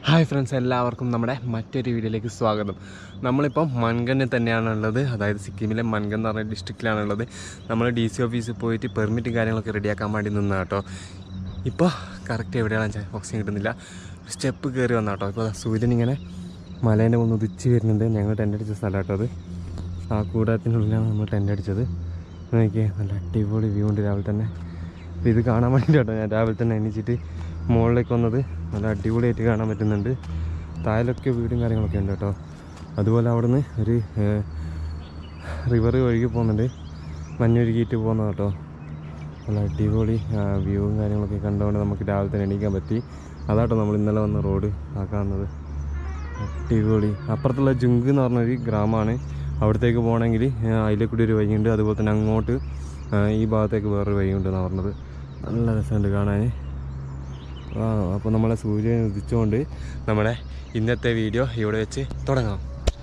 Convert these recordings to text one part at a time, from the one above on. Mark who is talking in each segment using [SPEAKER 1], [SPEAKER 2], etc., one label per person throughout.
[SPEAKER 1] hi friends എല്ലാവർക്കും നമ്മുടെ മറ്റൊരു വീഡിയോയിലേക്ക് സ്വാഗതം നമ്മളിപ്പോൾ മൻഗനിൽ തന്നെയാണുള്ളത് അതായത് സിക്കിമിലെ മൻഗൻ എന്ന് പറഞ്ഞ ഡിസ്ട്രിക്റ്റിലാണുള്ളത് നമ്മൾ ഡി സി ഓഫീസിൽ പോയിട്ട് പെർമിറ്റും കാര്യങ്ങളൊക്കെ റെഡിയാക്കാൻ വേണ്ടി നിന്ന കേട്ടോ ഇപ്പോൾ കറക്റ്റ് എവിടെയാണെന്ന് വെച്ചാൽ ഓക്സിജൻ കിട്ടുന്നില്ല സ്റ്റെപ്പ് കയറി വന്ന കേട്ടോ ഇപ്പോൾ സൂര്യൻ ഇങ്ങനെ മലേൻ്റെ മുന്ന് ഉദിച്ച് വരുന്നുണ്ട് ഞങ്ങൾ ടെൻ്റ് അടിച്ച സ്ഥലം കേട്ടോ അത് ആ കൂടാരത്തിനുള്ളിലാണ് നമ്മൾ ടെൻ്റ് അടിച്ചത് നോക്കിയേ നല്ല അടിപൊളി വ്യൂ ഉണ്ട് രാവിലെ തന്നെ അപ്പോൾ ഇത് കാണാൻ വേണ്ടി കേട്ടോ ഞാൻ രാവിലെ തന്നെ എണീച്ചിട്ട് മുകളിലേക്ക് വന്നത് നല്ല അടിപൊളിയായിട്ട് കാണാൻ പറ്റുന്നുണ്ട് താഴെയൊക്കെ വീടും കാര്യങ്ങളൊക്കെ ഉണ്ട് കേട്ടോ അതുപോലെ അവിടുന്ന് ഒരു റിവർ ഒഴുകി പോകുന്നുണ്ട് മഞ്ഞൊഴുകിയിട്ട് പോകുന്ന കേട്ടോ നല്ല അടിപൊളി വ്യൂവും കാര്യങ്ങളൊക്കെ കണ്ടുകൊണ്ട് നമുക്ക് രാവിലെ തന്നെ എണീക്കാൻ പറ്റി അതാട്ടോ നമ്മൾ ഇന്നലെ വന്ന റോഡ് ആ കാണുന്നത് അടിപൊളി അപ്പുറത്തുള്ള ജുങ്ക് എന്ന് പറഞ്ഞൊരു ഗ്രാമമാണ് അവിടത്തേക്ക് പോകണമെങ്കിൽ അതിലെ കൂടി ഒരു വഴിയുണ്ട് അതുപോലെ തന്നെ അങ്ങോട്ട് ആ, ഈ ഭാഗത്തേക്ക് വേറൊരു വഴിയുണ്ട് എന്നാണ് പറഞ്ഞത് നല്ല രസമുണ്ട് കാണാൻ ആ അപ്പോൾ നമ്മളെ സൂര്യൻ ഉദിച്ചുകൊണ്ട് നമ്മുടെ ഇന്നത്തെ വീഡിയോ ഇവിടെ വെച്ച് തുടങ്ങാം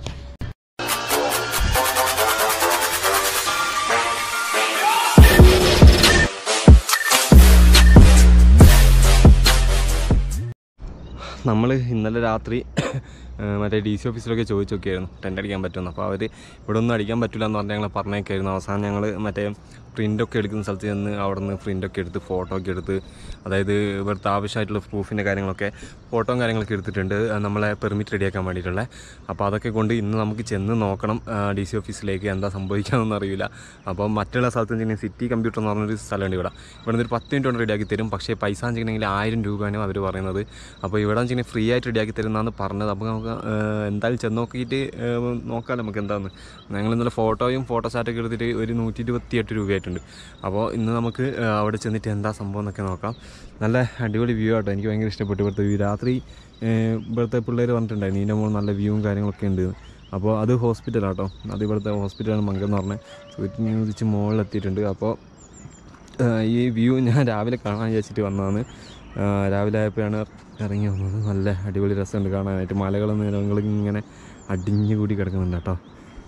[SPEAKER 1] നമ്മൾ ഇന്നലെ രാത്രി ആ, മറ്റേ ഡി സി ഓഫീസിലൊക്കെ ചോദിച്ചു നോക്കിയായിരുന്നു ടെൻ്റ് അടിക്കാൻ പറ്റുമെന്ന് അപ്പോൾ അവർ ഇവിടെ ഒന്നും അടിക്കാൻ പറ്റില്ല എന്ന് പറഞ്ഞ് ഞങ്ങളെ പറഞ്ഞേക്കായിരുന്നു അവസാനം ഞങ്ങൾ മറ്റേ പ്രിൻ്റൊക്കെ എടുക്കുന്ന സ്ഥലത്ത് ചെന്ന് അവിടെ നിന്ന് പ്രിൻ്റൊക്കെ എടുത്ത് ഫോട്ടോ ഒക്കെ എടുത്ത് അതായത് ഇവിടുത്തെ ആവശ്യമായിട്ടുള്ള പ്രൂഫിൻ്റെ കാര്യങ്ങളൊക്കെ ഫോട്ടോയും കാര്യങ്ങളൊക്കെ എടുത്തിട്ടുണ്ട് ആ, നമ്മളെ പെർമിറ്റ് റെഡിയാക്കാൻ വേണ്ടിയിട്ടുള്ള അപ്പോൾ അതൊക്കെ കൊണ്ട് ഇന്ന് നമുക്ക് ചെന്ന് നോക്കണം ഡി സി ഓഫീസിലേക്ക് എന്താ സംഭവിക്കാമെന്ന് അറിയില്ല അപ്പോൾ മറ്റുള്ള സ്ഥലത്ത് വെച്ചിട്ടുണ്ടെങ്കിൽ സിറ്റി കമ്പ്യൂട്ടർ എന്ന് പറഞ്ഞൊരു സ്ഥലമുണ്ട് ഇവിടെ ഇവിടെ നിന്ന് ഒരു പത്ത് മിനിറ്റ് കൊണ്ട് റെഡിയാക്കി തരും പക്ഷേ പൈസ വെച്ചിട്ടുണ്ടെങ്കിൽ ആയിരം രൂപയാണ് അവർ പറയുന്നത് അപ്പോൾ ഇവിടെ വെച്ചിട്ടുണ്ടെങ്കിൽ ഫ്രീ ആയിട്ട് റെഡിയാക്കി തരുന്നതാണ് പറഞ്ഞത് അപ്പോൾ നമുക്ക് ഏഹ്, എന്തായാലും ചെന്ന് നോക്കിയിട്ട് ഏഹ്, നോക്കാം നമുക്ക് എന്താണെന്ന് ഞങ്ങൾ ഇന്നലെ ഫോട്ടോയും ഫോട്ടോ സ്റ്റാറ്റൊക്കെ എടുത്തിട്ട് ഒരു നൂറ്റി ഇരുപത്തിയെട്ട് രൂപയായിട്ടുണ്ട് അപ്പോൾ ഇന്ന് നമുക്ക് ഏഹ്, അവിടെ ചെന്നിട്ട് എന്താ സംഭവം എന്നൊക്കെ നോക്കാം നല്ല അടിപൊളി വ്യൂ ആട്ടോ എനിക്ക് ഭയങ്കര ഇഷ്ടപ്പെട്ടു ഇവിടുത്തെ വ്യൂ രാത്രി ഏഹ്, ഇവിടുത്തെ പിള്ളേർ പറഞ്ഞിട്ടുണ്ടായിരുന്നു ഇതിൻ്റെ മുകളിൽ നല്ല വ്യൂവും കാര്യങ്ങളൊക്കെ ഉണ്ട് അപ്പോൾ അത് ഹോസ്പിറ്റലാട്ടോ അത് ഇവിടുത്തെ ഹോസ്പിറ്റലാണ് മംഗം എന്ന് പറഞ്ഞത് സൂര്യൻ ഉദിച്ച് മുകളിലെത്തിയിട്ടുണ്ട് അപ്പോൾ ആഹ് ഈ വ്യൂ ഞാൻ രാവിലെ കാണാൻ വിചാരിച്ചിട്ട് വന്നതാണ് ആഹ് രാവിലെ ആയപ്പോഴാണ് ഇറങ്ങി വന്നത് നല്ല അടിപൊളി രസമുണ്ട് കാണാനായിട്ട് മലകളും നിലങ്ങളും ഇങ്ങനെ അടിഞ്ഞു കൂടി കിടക്കുന്നുണ്ട് കേട്ടോ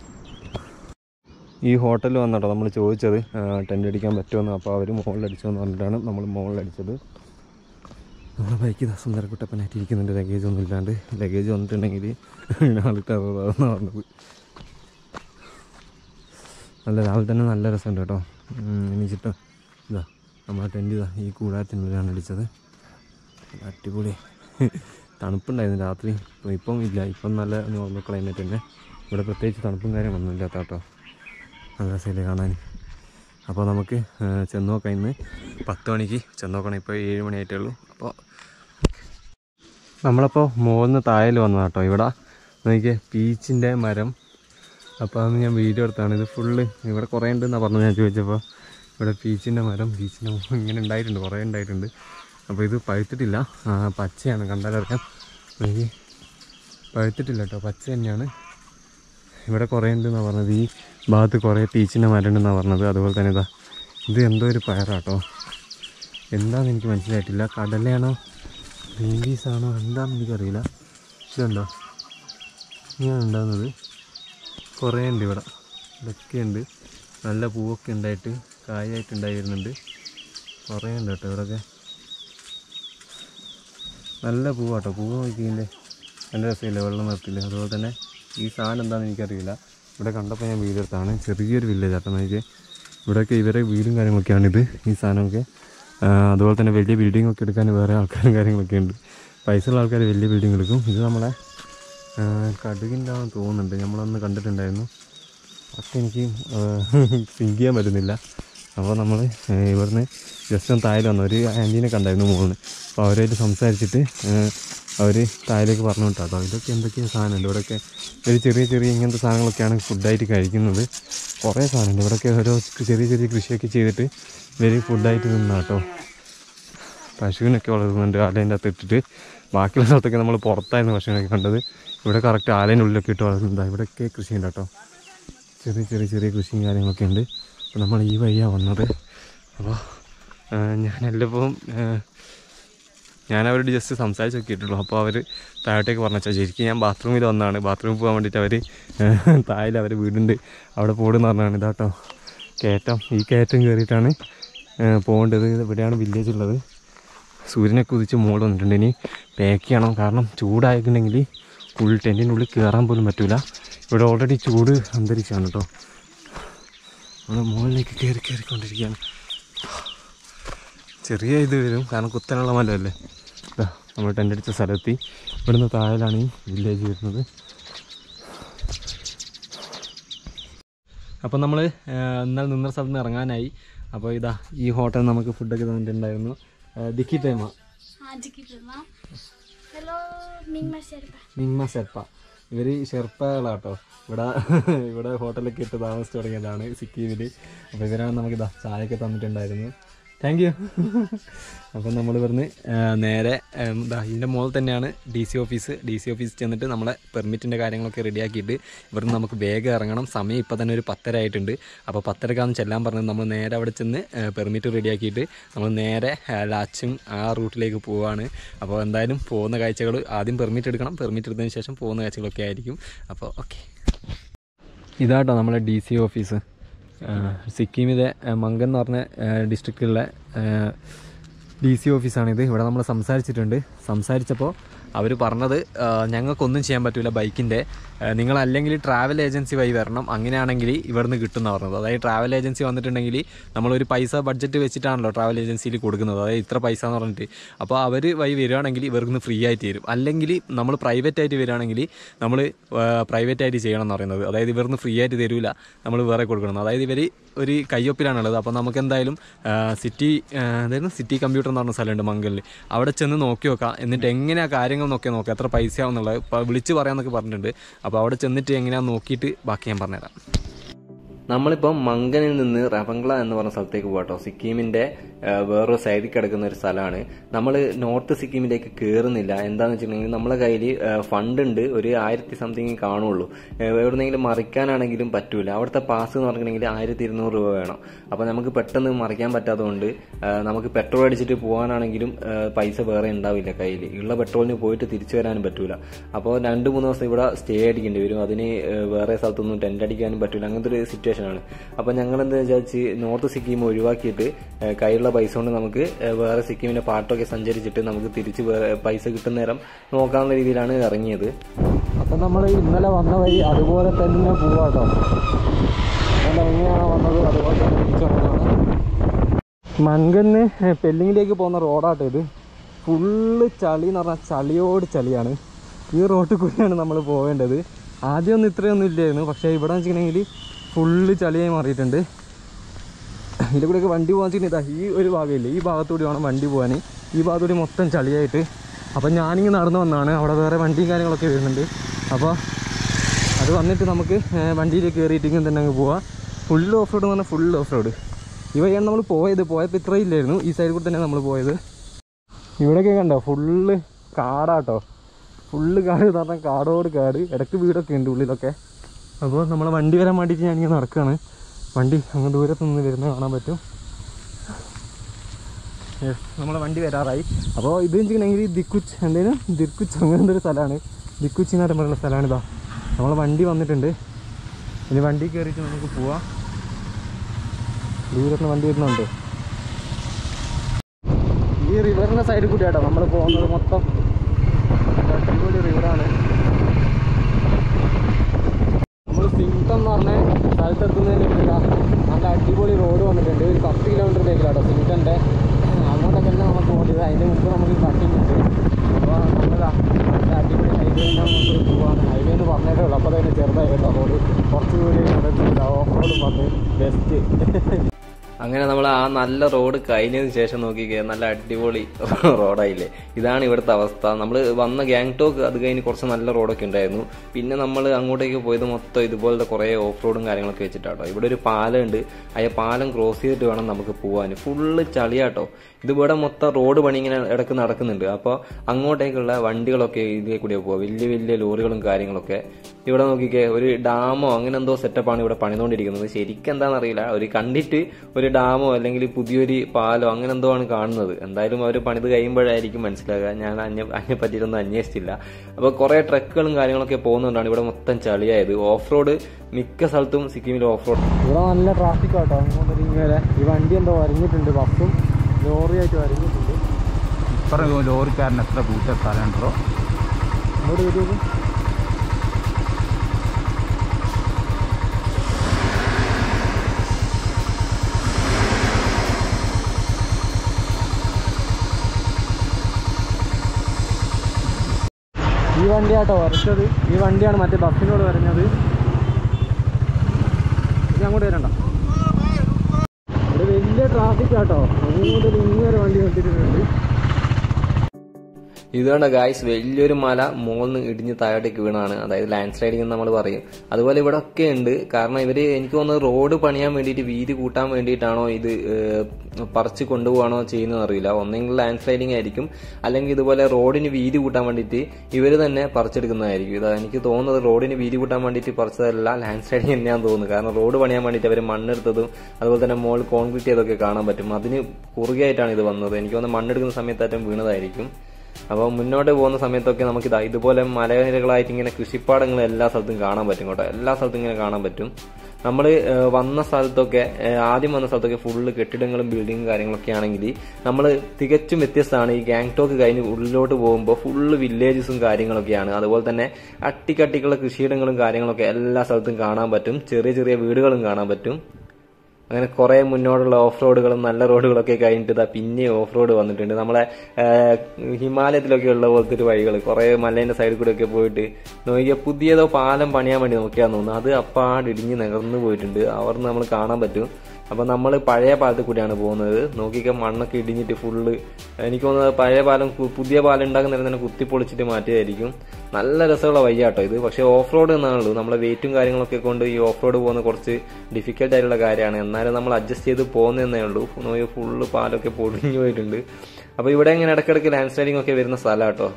[SPEAKER 1] ഈ ഹോട്ടലിൽ വന്നട്ടോ നമ്മൾ ചോദിച്ചത് ടെൻ്റ് അടിക്കാൻ പറ്റുമെന്ന് അപ്പോൾ അവർ മുകളിലടിച്ചതെന്ന് പറഞ്ഞിട്ടാണ് നമ്മൾ മുകളിലടിച്ചത് നമ്മുടെ ബൈക്ക് ഇതാ സുന്ദരക്കുട്ടപ്പനായിട്ട് ഇരിക്കുന്നുണ്ട് ലഗേജ് ഒന്നും ഇല്ലാണ്ട് ലഗേജ് വന്നിട്ടുണ്ടെങ്കിൽ ആൾക്ക് അറുപതാണെന്ന് പറഞ്ഞത് നല്ല രാവിലെ തന്നെ നല്ല രസമുണ്ട് കേട്ടോ എണീച്ചിട്ട് ഇതാ നമ്മളെ ടെൻറ്റ് ഇതാ ഈ കൂടാരത്തിനുള്ളിലാണ് അടിച്ചത് നല്ല അടിപൊളി തണുപ്പുണ്ടായിരുന്നു രാത്രി ഇപ്പം ഇപ്പം ഇല്ല ഇപ്പം നല്ല നോർമൽ ക്ലൈമറ്റ് തന്നെ ഇവിടെ പ്രത്യേകിച്ച് തണുപ്പും കാര്യമൊന്നും ഇല്ലാത്ത കേട്ടോ നല്ല രസമില്ലേ കാണാൻ അപ്പോൾ നമുക്ക് ആ, ചെന്ന് നോക്കാം ഇന്ന് പത്ത് മണിക്ക് ചെന്ന് നോക്കണം ഇപ്പോൾ ഏഴ് മണി ആയിട്ടേ ഉള്ളൂ അപ്പോൾ നമ്മളപ്പോൾ മുകളിൽ താഴെ വന്നതാണ് കേട്ടോ ഇവിടെ നോക്കിയേ പീച്ചിൻ്റെ മരം അപ്പോൾ അന്ന് ഞാൻ വീഡിയോ എടുത്താണ് ഇത് ഫുള്ള് ഇവിടെ കുറേ ഉണ്ടെന്നാണ് പറഞ്ഞത് ഞാൻ ചോദിച്ചപ്പോൾ ഇവിടെ പീച്ചിൻ്റെ മരം പീച്ചിൻ്റെ മരം ഇങ്ങനെ ഉണ്ടായിട്ടുണ്ട് കുറേ ഉണ്ടായിട്ടുണ്ട് അപ്പോൾ ഇത് പഴുത്തിട്ടില്ല ആ, പച്ചയാണ് കണ്ടാലറിയാം എനിക്ക് പഴുത്തിട്ടില്ല കേട്ടോ പച്ച തന്നെയാണ് ഇവിടെ കുറേ ഉണ്ടെന്നാണ് പറഞ്ഞത് ഈ ഭാഗത്ത് കുറേ പീച്ചിൻ്റെ മരം ഉണ്ടെന്നാണ് പറഞ്ഞത് അതുപോലെ തന്നെ ഇതാ ഇത് എന്തോ ഒരു പയറാട്ടോ എന്താണെന്ന് എനിക്ക് മനസ്സിലായിട്ടില്ല കടലയാണോ ഗ്രീൻ പീസ് ആണോ എന്താണെന്ന് എനിക്കറിയില്ല ഇതുണ്ടോ ഇങ്ങനെയാണ് ഉണ്ടാകുന്നത് കുറേ ഉണ്ട് ഇവിടെ ഇതൊക്കെ ഉണ്ട് നല്ല പൂവൊക്കെ ഉണ്ടായിട്ട് കായായിട്ട് ഉണ്ടായി വരുന്നുണ്ട് കുറേ ഉണ്ട് കേട്ടോ ഇവിടെയൊക്കെ നല്ല പൂവാട്ടോ പൂവ് നോക്കിയതിൻ്റെ നല്ല രസമില്ല വെള്ളം നിർത്തില്ല അതുപോലെ തന്നെ ഈ സാധനം എന്താണെന്ന് എനിക്കറിയില്ല ഇവിടെ കണ്ടപ്പോൾ ഞാൻ വീഡിയോ എടുത്താണ് ചെറിയൊരു വില്ലേജ് ആട്ടോ നോക്കി ഇവിടെയൊക്കെ ഇവരെ വീടും കാര്യങ്ങളൊക്കെയാണിത് ഈ സാധനമൊക്കെ ആ, അതുപോലെ തന്നെ വലിയ ബിൽഡിംഗ് ഒക്കെ എടുക്കാൻ വേറെ ആൾക്കാരും കാര്യങ്ങളൊക്കെ ഉണ്ട് പൈസ ഉള്ള ആൾക്കാർ വലിയ ബിൽഡിംഗ് എടുക്കും ഇത് നമ്മളെ ആ, കടുകിൻ്റെ ആണെന്ന് തോന്നുന്നുണ്ട് നമ്മളൊന്ന് കണ്ടിട്ടുണ്ടായിരുന്നു ഒക്കെ എനിക്ക് സിങ്ക് ചെയ്യാൻ പറ്റുന്നില്ല അപ്പോൾ നമ്മൾ ഇവിടുന്ന് ജസ്റ്റ് ഒന്ന് താഴെ വന്നു ഒരു ആൻറ്റീനെ കണ്ടായിരുന്നു മുകളിൽ അപ്പോൾ അവരായിട്ട് സംസാരിച്ചിട്ട് അവർ താഴേക്ക് പറഞ്ഞു വിട്ടോ കേട്ടോ ഇതൊക്കെ എന്തൊക്കെയാണ് സാധനമുണ്ട് ഇവിടെയൊക്കെ ഒരു ചെറിയ ചെറിയ ഇങ്ങനത്തെ സാധനങ്ങളൊക്കെയാണ് ഫുഡായിട്ട് കഴിക്കുന്നത് കുറേ സാധനമുണ്ട് ഇവിടെയൊക്കെ ഓരോ ചെറിയ ചെറിയ കൃഷിയൊക്കെ ചെയ്തിട്ട് ഇവർ ഫുഡായിട്ട് നിന്നാ കേട്ടോ പശുവിനൊക്കെ വളർത്തുന്നുണ്ട് ആലേൻ്റെ അകത്ത് ഇട്ടിട്ട് ബാക്കിയുള്ള സ്ഥലത്തൊക്കെ നമ്മൾ പുറത്തായിരുന്നു പശുവിനൊക്കെ കണ്ടത് ഇവിടെ കറക്റ്റ് ആലേൻ്റെ ഉള്ളിലൊക്കെ ഇട്ട് വളർത്തുന്നുണ്ട് ഇവിടെയൊക്കെ കൃഷിയുണ്ട് കേട്ടോ ചെറിയ ചെറിയ ചെറിയ കൃഷിയും കാര്യങ്ങളൊക്കെ ഉണ്ട് അപ്പോൾ നമ്മൾ ഈ വഴിയാണ് വന്നത് അപ്പോൾ ഞാനെല്ലപ്പം ഞാൻ അവരോട് ജസ്റ്റ് സംസാരിച്ച് നോക്കിയിട്ടുള്ളൂ അപ്പോൾ അവർ താഴോട്ടേക്ക് പറഞ്ഞു വെച്ചാൽ ശരിക്കും ഞാൻ ബാത്റൂമിൽ വന്നതാണ് ബാത്റൂമിൽ പോകാൻ വേണ്ടിയിട്ട് അവർ താഴെ അവർ വീടുണ്ട് അവിടെ പോടുന്ന് പറഞ്ഞാണ് ഇതാട്ടോ കയറ്റം ഈ കയറ്റം കയറിയിട്ടാണ് പോകേണ്ടത് ഇവിടെയാണ് വില്ലേജ് ഉള്ളത് സൂര്യനൊക്കെ ഉദിച്ച് മുകളിൽ വന്നിട്ടുണ്ട് ഇനി പാക്ക് ചെയ്യണം കാരണം ചൂടായിട്ടുണ്ടെങ്കിൽ ഫുൾ ടെൻറ്റിൻ്റെ ഉള്ളിൽ കയറാൻ പോലും പറ്റില്ല ഇവിടെ ഓൾറെഡി ചൂട് അന്തരീക്ഷമാണ് കേട്ടോ നമ്മൾ മുകളിലേക്ക് കയറി കയറിക്കൊണ്ടിരിക്കുകയാണ് ചെറിയ ഇത് വരും കാരണം കുത്തനുള്ള മലയല്ലേ ഇതാ നമ്മൾ ടെൻ്റ് അടിച്ച സ്ഥലത്തെത്തി ഇവിടുന്ന് താഴെയാണ് ഈ വില്ലേജ് വരുന്നത് അപ്പം നമ്മൾ ഇന്നലെ നിന്ന സ്ഥലത്ത് നിന്ന് ഇറങ്ങാനായി അപ്പോൾ ഇതാ ഈ ഹോട്ടൽ നമുക്ക് ഫുഡൊക്കെ തന്നിട്ടുണ്ടായിരുന്നു ദിക്കി ടൈമ
[SPEAKER 2] हाँ जी की फिल्म हेलो मिंगमा शेरपा
[SPEAKER 1] നിമ്മ ഷെർപ്പ ഇവർ ഷെർപ്പകളാട്ടോ ഇവിടെ ഇവിടെ ഹോട്ടലൊക്കെ ഇട്ട് താമസിച്ച് തുടങ്ങിയതാണ് സിക്കിമിൽ അപ്പോൾ ഇവരാണ് നമുക്ക് ഇതാ ചായയൊക്കെ തന്നിട്ടുണ്ടായിരുന്നു താങ്ക് യു അപ്പം നമ്മൾ ഇവിടുന്ന് ആ, നേരെ ഉം, ദാ ഇതിൻ്റെ മുകളിൽ തന്നെയാണ് D C office D C ഓഫീസിൽ ചെന്നിട്ട് നമ്മളെ പെർമിറ്റിൻ്റെ കാര്യങ്ങളൊക്കെ റെഡിയാക്കിയിട്ട് ഇവിടുന്ന് നമുക്ക് വേഗം ഇറങ്ങണം സമയം ഇപ്പോൾ തന്നെ ഒരു പത്തര ആയിട്ടുണ്ട് അപ്പോൾ പത്തരക്കാന്ന് ചെല്ലാൻ പറഞ്ഞത് നമ്മൾ നേരെ അവിടെ ചെന്ന് പെർമിറ്റ് റെഡിയാക്കിയിട്ട് നമ്മൾ നേരെ ആ, ലാച്ചും ആ റൂട്ടിലേക്ക് പോവുകയാണ് അപ്പോൾ എന്തായാലും പോകുന്ന കാഴ്ചകൾ ആദ്യം പെർമിറ്റ് എടുക്കണം പെർമിറ്റ് എടുത്തതിന് ശേഷം പോകുന്ന കാഴ്ചകളൊക്കെ ആയിരിക്കും അപ്പോൾ ഓക്കെ ഇതാട്ടോ നമ്മളെ ഡി സി ഓഫീസ് സിക്കിമിലെ ആ, മങ്കൻ എന്ന് പറഞ്ഞ ഡിസ്ട്രിക്റ്റിലുള്ള ഡി സി ഓഫീസാണിത് ഇവിടെ നമ്മൾ സംസാരിച്ചിട്ടുണ്ട് സംസാരിച്ചപ്പോൾ അവർ പറഞ്ഞത് ആ, ഞങ്ങൾക്കൊന്നും ചെയ്യാൻ പറ്റില്ല ബൈക്കിൻ്റെ നിങ്ങൾ അല്ലെങ്കിൽ ട്രാവൽ ഏജൻസി വഴി വരണം അങ്ങനെയാണെങ്കിൽ ഇവിടുന്ന് കിട്ടുമെന്ന് പറഞ്ഞത് അതായത് ട്രാവൽ ഏജൻസി വന്നിട്ടുണ്ടെങ്കിൽ നമ്മളൊരു പൈസ ബഡ്ജറ്റ് വെച്ചിട്ടാണല്ലോ ട്രാവൽ ഏജൻസിയിൽ കൊടുക്കുന്നത് അതായത് ഇത്ര പൈസ എന്ന് പറഞ്ഞിട്ട് അപ്പോൾ അവർ വഴി വരികയാണെങ്കിൽ ഇവർക്ക് ഫ്രീ ആയിട്ട് തരും അല്ലെങ്കിൽ നമ്മൾ പ്രൈവറ്റ് ആയിട്ട് വരികയാണെങ്കിൽ നമ്മൾ പ്രൈവറ്റ് ആയിട്ട് ചെയ്യണം എന്ന് പറയുന്നത് അതായത് ഇവർക്ക് ഫ്രീ ആയിട്ട് തരില്ല നമ്മൾ വേറെ കൊടുക്കണം അതായത് ഇവർ ഒരു കയ്യൊപ്പിലാണുള്ളത് അപ്പോൾ നമുക്ക് എന്തായാലും ആ, സിറ്റി ആ, അതായത് സിറ്റി കമ്പ്യൂട്ടർ എന്ന് പറഞ്ഞ സ്ഥലമുണ്ട് മംഗലിൽ അവിടെ ചെന്ന് നോക്കി നോക്കാം എന്നിട്ട് എങ്ങനെയാണ് കാര്യങ്ങൾ നോക്കി നോക്കാം എത്ര പൈസയാവുന്നുള്ളത് ഇപ്പോൾ വിളിച്ച് പറയാമെന്നൊക്കെ പറഞ്ഞിട്ടുണ്ട് അപ്പോൾ അവിടെ ചെന്നിട്ട് എങ്ങനെയാണെന്ന് നോക്കിയിട്ട് ബാക്കി ഞാൻ പറഞ്ഞുതരാം നമ്മളിപ്പം മങ്കനിൽ നിന്ന് റബംഗ്ല എന്ന് പറഞ്ഞ സ്ഥലത്തേക്ക് പോകട്ടോ സിക്കിമിന്റെ ആ, വേറൊരു സൈഡിൽ കിടക്കുന്ന ഒരു സ്ഥലമാണ് നമ്മൾ നോർത്ത് സിക്കിമിലേക്ക് കയറുന്നില്ല എന്താന്ന് വെച്ചിട്ടുണ്ടെങ്കിൽ നമ്മളെ കയ്യിൽ ഫണ്ട് ഉണ്ട് ഒരു ആയിരത്തി സംതിങ് കാണുള്ളൂ ആ, എവിടുന്നെങ്കിലും മറിക്കാനാണെങ്കിലും പറ്റൂല അവിടുത്തെ പാസ് എന്ന് പറഞ്ഞിട്ടുണ്ടെങ്കിൽ ആയിരത്തി ഇരുന്നൂറ് രൂപ വേണം അപ്പോൾ നമുക്ക് പെട്ടെന്ന് മറിക്കാൻ പറ്റാത്തതുകൊണ്ട് ആ, നമുക്ക് പെട്രോൾ അടിച്ചിട്ട് പോകാനാണെങ്കിലും ആ, പൈസ വേറെ ഉണ്ടാവില്ല കയ്യിൽ ഉള്ള പെട്രോളിന് പോയിട്ട് തിരിച്ചു വരാനും പറ്റൂല അപ്പോൾ രണ്ട് മൂന്ന് ദിവസം ഇവിടെ സ്റ്റേ അടിക്കേണ്ടി വരും അതിന് ആ, വേറെ സ്ഥലത്തൊന്നും ടെൻ്റ് അടിക്കാനും പറ്റൂല അങ്ങനത്തെ ഒരു സിറ്റുവേഷൻ ആണ് അപ്പോൾ ഞങ്ങൾ എന്താ വിചാരിച്ച് നോർത്ത് സിക്കിം ഒഴിവാക്കിയിട്ട് ഏഹ്, കയ്യിലുള്ള പൈസ കൊണ്ട് നമുക്ക് ഏഹ്, വേറെ സിക്കിമിന്റെ പാട്ടൊക്കെ സഞ്ചരിച്ചിട്ട് നമുക്ക് തിരിച്ച് വേ- പൈസ കിട്ടുന്ന നേരം നോക്കാനുള്ള രീതിയിലാണ് ഇറങ്ങിയത് അപ്പം നമ്മൾ ഇന്നലെ വന്ന വഴി അതുപോലെ തന്നെ പോവാട്ടോ ഇന്നലെ എങ്ങനെയാണ് വന്നത് അതുപോലെ തന്നെ തിരിച്ചു വന്നതാണ് മങ്കന്ന് പെല്ലിങ്ങിലേക്ക് പോകുന്ന റോഡാട്ടോ ഇത് ഫുള്ള് ചളി എന്ന് പറഞ്ഞാൽ ചളിയോട് ചളിയാണ് ഈ റോട്ടിൽ കൂടിയാണ് നമ്മൾ പോവേണ്ടത് ആദ്യമൊന്നും ഇത്രയൊന്നും ഇല്ലായിരുന്നു പക്ഷേ ഇവിടെ വെച്ചിട്ടുണ്ടെങ്കിൽ ഫുള്ള് ചളിയായി മാറിയിട്ടുണ്ട് ഇതിൽ കൂടെയൊക്കെ വണ്ടി പോകാൻ വെച്ചിട്ടുണ്ടെങ്കിൽ ഇതാ ഈ ഒരു ഭാഗമില്ലേ ഈ ഭാഗത്തൂടി വേണം വണ്ടി പോകാൻ ഈ ഭാഗത്തൂടി മൊത്തം ചളിയായിട്ട് അപ്പം ഞാനിങ്ങനെ നടന്നു വന്നതാണ് അവിടെ വേറെ വണ്ടിയും കാര്യങ്ങളൊക്കെ വരുന്നുണ്ട് അപ്പോൾ അത് വന്നിട്ട് നമുക്ക് ഏഹ്, വണ്ടിയിൽ കയറിയിട്ട് ഇങ്ങനെ തന്നെ അങ്ങ് പോവാം ഫുൾ ഓഫ് റോഡ് എന്ന് പറഞ്ഞാൽ ഫുൾ ഓഫ് റോഡ് ഈ വഴിയാണ് നമ്മൾ പോയത് പോയപ്പോൾ ഇത്ര ഇല്ലായിരുന്നു ഈ സൈഡിൽ കൂടെ തന്നെ നമ്മൾ പോയത് ഇവിടെയൊക്കെ കണ്ടോ ഫുള്ള് കാടാട്ടോ ഫുള്ള് കാട് എന്ന് പറഞ്ഞാൽ കാടോട് കാട് ഇടയ്ക്ക് വീടൊക്കെ ഉണ്ട് ഉള്ളിലൊക്കെ അപ്പോൾ നമ്മളെ വണ്ടി വരാൻ വേണ്ടിയിട്ട് ഞാനിങ്ങനെ നടക്കുകയാണ് വണ്ടി അങ്ങ് ദൂരത്ത് നിന്ന് വരുന്നത് കാണാൻ പറ്റും Yes, നമ്മളെ വണ്ടി വരാറായി അപ്പോൾ ഇത് വെച്ചിട്ടുണ്ടെങ്കിൽ ദിക്കുച്ച് എന്തേലും ദിക്കുച്ച് അങ്ങനത്തെ ഒരു സ്ഥലമാണ് ദിക്കുച്ച് എന്ന് പറയുന്ന സ്ഥലമാണ് ഇതാ നമ്മളെ വണ്ടി വന്നിട്ടുണ്ട് ഇനി വണ്ടി കയറിയിട്ട് നമുക്ക് പോവാം ദൂരത്ത് നിന്ന് വണ്ടി വരുന്നുണ്ട് ഈ റിവറിൻ്റെ സൈഡിൽ കൂടിയാട്ടോ നമ്മൾ പോകുന്നത് മൊത്തം അടിപൊളി റിവറാണ് നമ്മൾ സിംറ്റം എന്ന് പറഞ്ഞ സ്ഥലത്തെത്തുന്നതിന് മുന്നില്ല നല്ല അടിപൊളി റോഡ് വന്നിട്ടുണ്ട് ഒരു പത്ത് കിലോമീറ്റർ ബേക്കിലാട്ടോ സിംറ്റൻ്റെ അങ്ങോട്ടൊക്കെ തന്നെ നമുക്ക് പോകേണ്ടത് അതിൻ്റെ മുമ്പ് നമുക്ക് കട്ടിങ് ഉണ്ട് അപ്പോൾ നമ്മളിതാ നല്ല അടിപൊളി ഹൈവേ നമുക്ക് പോകാൻ ഹൈവേ എന്ന് പറഞ്ഞിട്ടേ ഉള്ളൂ അപ്പോൾ തന്നെ ചെറുതായി കേട്ടോ റോഡ് കുറച്ചുകൂടി ഓഫ് റോഡ് പറഞ്ഞ് ബെസ്റ്റ് അങ്ങനെ നമ്മൾ ആ നല്ല റോഡ് കഴിഞ്ഞതിന് ശേഷം നോക്കിക്കേ നല്ല അടിപൊളി റോഡായില്ലേ ഇതാണ് ഇവിടുത്തെ അവസ്ഥ നമ്മൾ വന്ന ഗാങ്ടോക്ക് അത് കഴിഞ്ഞ് കുറച്ച് നല്ല റോഡൊക്കെ ഉണ്ടായിരുന്നു പിന്നെ നമ്മൾ അങ്ങോട്ടേക്ക് പോയത് മൊത്തം ഇതുപോലത്തെ കുറേ ഓഫ് റോഡും കാര്യങ്ങളൊക്കെ വെച്ചിട്ടാട്ടോ ഇവിടെ ഒരു പാലം ഉണ്ട് ആ പാലം ക്രോസ് ചെയ്തിട്ട് വേണം നമുക്ക് പോകാൻ ഫുള്ള് ചളിയാട്ടോ ഇതിവിടെ മൊത്തം റോഡ് പണി ഇങ്ങനെ ഇടക്ക് നടക്കുന്നുണ്ട് അപ്പോൾ അങ്ങോട്ടേക്കുള്ള വണ്ടികളൊക്കെ ഇതിലേ കൂടിയാണ് പോവുക വലിയ വലിയ ലോറികളും കാര്യങ്ങളൊക്കെ ഇവിടെ നോക്കിക്കേ ഒരു ഡാമോ അങ്ങനെ എന്തോ സെറ്റപ്പാണ് ഇവിടെ പണിതുകൊണ്ടിരിക്കുന്നത് ശരിക്കും എന്താണെന്നറിയില്ല ഒരു കണ്ടിട്ട് ഒരു ഡാമോ അല്ലെങ്കിൽ പുതിയൊരു പാലോ അങ്ങനെ എന്തോ ആണ് കാണുന്നത് എന്തായാലും അവർ പണിത് കഴിയുമ്പോഴായിരിക്കും മനസ്സിലാകുക ഞാൻ അതിനെ അതിനെ പറ്റിയിട്ടൊന്നും അന്വേഷിച്ചില്ല അപ്പോൾ കുറേ ട്രക്കുകളും കാര്യങ്ങളൊക്കെ പോകുന്നതുകൊണ്ടാണ് ഇവിടെ മൊത്തം ചളിയായത് ഓഫ് റോഡ് മിക്ക സ്ഥലത്തും സിക്കിമിൽ ഓഫ് റോഡ് ഇവിടെ നല്ല ട്രാഫിക് ആട്ടോ അങ്ങോട്ട് ഇങ്ങനെ ഈ വണ്ടി എന്തോ വരഞ്ഞിട്ടുണ്ട് ബസ്സും ലോറിയായിട്ട് വരഞ്ഞിട്ടുണ്ട്
[SPEAKER 3] അപ്പുറം ലോറിക്കാരൻ എത്ര കൂട്ട സ്ഥലമുണ്ടോ
[SPEAKER 1] അങ്ങോട്ട് കയറ്റി നോക്ക് ഈ വണ്ടിയാട്ടോ വരച്ചത് ഈ വണ്ടിയാണ് മറ്റേ ബസ്സിനോട് വരഞ്ഞത് ഇനി അങ്ങോട്ട് വരണ്ട ഇവിടെ വലിയ ട്രാഫിക് ആട്ടോ അങ്ങോട്ട് ഇങ്ങനെ വണ്ടി നിർത്തിയിട്ടുണ്ട്
[SPEAKER 4] ഇതുകൊണ്ട് ഗായ്സ് വലിയൊരു മല മുകളിൽ ഇടിഞ്ഞ് താഴോട്ടേക്ക് വീണാണ് അതായത് ലാൻഡ് സ്ലൈഡിംഗ് എന്ന് നമ്മൾ പറയും അതുപോലെ ഇവിടെ ഒക്കെ ഉണ്ട് കാരണം ഇവര് എനിക്ക് തോന്നുന്നത് റോഡ് പണിയാൻ വേണ്ടിയിട്ട് വീതി കൂട്ടാൻ വേണ്ടിയിട്ടാണോ ഇത് ഏഹ്, പറിച്ച് കൊണ്ടുപോകാണോ ചെയ്യുന്നത് അറിയില്ല ഒന്നെങ്കിൽ ലാൻഡ് സ്ലൈഡിംഗ് ആയിരിക്കും അല്ലെങ്കിൽ ഇതുപോലെ റോഡിന് വീതി കൂട്ടാൻ വേണ്ടിയിട്ട് ഇവർ തന്നെ പറിച്ചെടുക്കുന്നതായിരിക്കും ഇത് എനിക്ക് തോന്നുന്നത് റോഡിന് വീതി കൂട്ടാൻ വേണ്ടിയിട്ട് പറിച്ചതല്ല ലാൻഡ് സ്ലൈഡിംഗ് തന്നെയാണെന്ന് തോന്നുന്നു കാരണം റോഡ് പണിയാൻ വേണ്ടിയിട്ട് അവർ മണ്ണെടുത്തതും അതുപോലെ തന്നെ മോൾ കോൺക്രീറ്റ് ചെയ്തൊക്കെ കാണാൻ പറ്റും അതിന് കുറുകയായിട്ടാണ് ഇത് വന്നത് എനിക്ക് തോന്നുന്നത് മണ്ണെടുക്കുന്ന സമയത്തായിട്ടും വീണതായിരിക്കും അപ്പോൾ മുന്നോട്ട് പോകുന്ന സമയത്തൊക്കെ നമുക്ക് ഇതാ ഇതുപോലെ മലനിരകളായിട്ട് ഇങ്ങനെ കൃഷിപ്പാടങ്ങൾ എല്ലാ സ്ഥലത്തും കാണാൻ പറ്റും കേട്ടോ എല്ലാ സ്ഥലത്തും ഇങ്ങനെ കാണാൻ പറ്റും നമ്മൾ വന്ന സ്ഥലത്തൊക്കെ ഏഹ്, ആദ്യം വന്ന സ്ഥലത്തൊക്കെ ഫുള്ള് കെട്ടിടങ്ങളും ബിൽഡിങ്ങും കാര്യങ്ങളൊക്കെ ആണെങ്കിൽ നമ്മൾ തികച്ചും വ്യത്യസ്തമാണ് ഈ ഗാങ്ടോക്ക് കഴിഞ്ഞ് ഉള്ളിലോട്ട് പോകുമ്പോൾ ഫുള്ള് വില്ലേജസും കാര്യങ്ങളൊക്കെയാണ് അതുപോലെ തന്നെ അട്ടിക്കട്ടിക്കുള്ള കൃഷിയിടങ്ങളും കാര്യങ്ങളൊക്കെ എല്ലാ സ്ഥലത്തും കാണാൻ പറ്റും ചെറിയ ചെറിയ വീടുകളും കാണാൻ പറ്റും അങ്ങനെ കുറെ മുന്നോട്ടുള്ള ഓഫ് റോഡുകളും നല്ല റോഡുകളൊക്കെ കഴിഞ്ഞിട്ട് ഇതാ പിന്നെ ഓഫ് റോഡ് വന്നിട്ടുണ്ട് നമ്മളെ ആഹ്, ഹിമാലയത്തിലൊക്കെ ഉള്ള പോലത്തെ ഒരു വഴികൾ കുറെ മലേന്റെ സൈഡിൽ കൂടെ ഒക്കെ പോയിട്ട് നോക്കിയാൽ പുതിയതോ പാലം പണിയാൻ വേണ്ടി നോക്കിയാന്ന് തോന്നുന്നു അത് അപ്പാട് ഇടിഞ്ഞ് നികർന്നു പോയിട്ടുണ്ട് അവർ നമ്മൾ കാണാൻ പറ്റും അപ്പൊ നമ്മൾ പഴയ പാലത്തിൽ കൂടിയാണ് പോകുന്നത് നോക്കിക്കാൻ മണ്ണൊക്കെ ഇടിഞ്ഞിട്ട് ഫുള്ള് എനിക്ക് തോന്നുന്നത് പഴയ പാലം കു- പുതിയ പാലം ഉണ്ടാക്കുന്ന തന്നെ കുത്തിപ്പൊളിച്ചിട്ട് മാറ്റിയതായിരിക്കും നല്ല രസമുള്ള വയ്യാട്ടോ ഇത് പക്ഷേ ഓഫ് റോഡ് എന്നാണുള്ളൂ നമ്മളെ വെയിറ്റും കാര്യങ്ങളൊക്കെ കൊണ്ട് ഈ ഓഫ് റോഡ് പോകുന്നത് കുറച്ച് ഡിഫിക്കൽട്ട് ആയിട്ടുള്ള കാര്യമാണ് എന്നാലും നമ്മൾ അഡ്ജസ്റ്റ് ചെയ്ത് പോകുന്നതന്നേ ഉള്ളൂ നോക്കി ഫുള്ള് പാലൊക്കെ പൊടിഞ്ഞു പോയിട്ടുണ്ട് അപ്പോൾ ഇവിടെ ഇങ്ങനെ ഇടയ്ക്കിടയ്ക്ക് ലാൻഡ് സ്ലൈഡിംഗ് ഒക്കെ വരുന്ന സ്ഥലം കേട്ടോ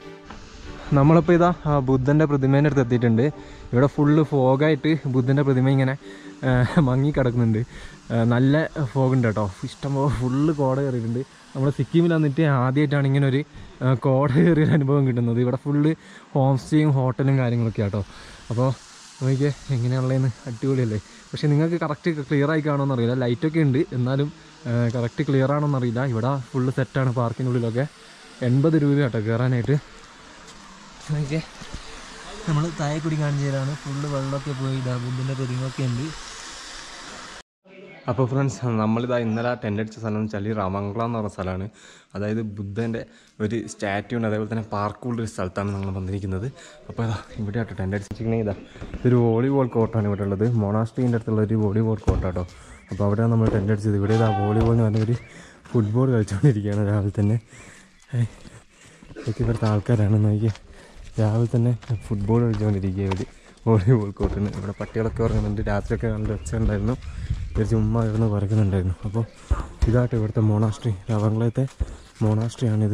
[SPEAKER 1] നമ്മളിപ്പോൾ ഇതാ ആ ബുദ്ധൻ്റെ പ്രതിമേൻ്റെ അടുത്ത് എത്തിയിട്ടുണ്ട് ഇവിടെ ഫുള്ള് ഫോഗായിട്ട് ബുദ്ധൻ്റെ പ്രതിമ ഇങ്ങനെ ആ, മങ്ങി കിടക്കുന്നുണ്ട് ആ, നല്ല ഫോഗ് ഉണ്ട് കേട്ടോ ഇഷ്ടംപോലെ ഫുള്ള് കോട കയറിയിട്ടുണ്ട് നമ്മൾ സിക്കിമിൽ വന്നിട്ട് ആദ്യമായിട്ടാണ് ഇങ്ങനെ ഒരു ആ, കോട കയറിയൊരു അനുഭവം കിട്ടുന്നത് ഇവിടെ ഫുള്ള് ഹോം സ്റ്റേയും ഹോട്ടലും കാര്യങ്ങളൊക്കെ ആട്ടോ അപ്പോൾ നോക്കിയേ എങ്ങനെയാണുള്ളതെന്ന് അടിപൊളിയല്ലേ പക്ഷേ നിങ്ങൾക്ക് കറക്റ്റ് ക്ലിയർ ആയി കാണുമെന്ന് അറിയില്ല ലൈറ്റൊക്കെ ഉണ്ട് എന്നാലും കറക്റ്റ് ക്ലിയർ ആണോന്ന് അറിയില്ല ഇവിടെ ഫുള്ള് സെറ്റാണ് പാർക്കിനുള്ളിലൊക്കെ എൺപത് രൂപ കേട്ടോ കയറാനായിട്ട് നോക്കിയേ നമ്മൾ താഴെ കൂടി കാണിച്ചു തരാണ് ഫുള്ള് വെള്ളമൊക്കെ പോയി ഇതാ ബുദ്ധിൻ്റെ പ്രതിമൊക്കെ ഉണ്ട് അപ്പോൾ ഫ്രണ്ട്സ് നമ്മളിതാ ഇന്നലെ ടെൻ്റ് അടിച്ച സ്ഥലം എന്ന് വെച്ചാൽ രാമംഗള എന്ന് പറഞ്ഞ സ്ഥലമാണ് അതായത് ബുദ്ധൻ്റെ ഒരു സ്റ്റാറ്റ്യൂ ഉണ്ട് അതേപോലെ തന്നെ പാർക്കുള്ള ഒരു സ്ഥലത്താണ് നമ്മൾ വന്നിരിക്കുന്നത് അപ്പോൾ ഇതാ ഇവിടെ ആട്ടോ ടെൻ്റ് അടിച്ചിരിക്കണമെങ്കിൽ ഇതാ ഇതൊരു വോളിബോൾ കോർട്ടാണ് ഇവിടെ ഉള്ളത് മൊണാസ്ട്രീൻ്റെ അടുത്തുള്ള ഒരു വോളിബോൾ കോർട്ടാട്ടോ അപ്പോൾ അവിടെയാണ് നമ്മൾ ടെൻ്റ് അടിച്ചത് ഇവിടെ ഇതാ വോളിബോൾ എന്ന് പറഞ്ഞ ഒരു ഫുട്ബോൾ കളിച്ചുകൊണ്ടിരിക്കുകയാണ് രാവിലെ തന്നെ ഏയ്, ഇതൊക്കെ ഇവിടുത്തെ ആൾക്കാരാണ് നോക്കിയേ രാവിലെ തന്നെ ഫുട്ബോൾ കളിച്ചുകൊണ്ടിരിക്കുക ഇവർ വോളിബോൾ കോർട്ടിന് ഇവിടെ പട്ടികളൊക്കെ ഉറങ്ങുന്നുണ്ട് രാത്രിയൊക്കെ നല്ല ഒച്ചയുണ്ടായിരുന്നു ഇവർ ചുമ്മാ ഇരുന്ന് കുറയ്ക്കുന്നുണ്ടായിരുന്നു അപ്പോൾ ഇതാട്ടോ ഇവിടുത്തെ മോണാസ്ട്രി രാവങ്കളത്തെ മോണാസ്ട്രിയാണിത്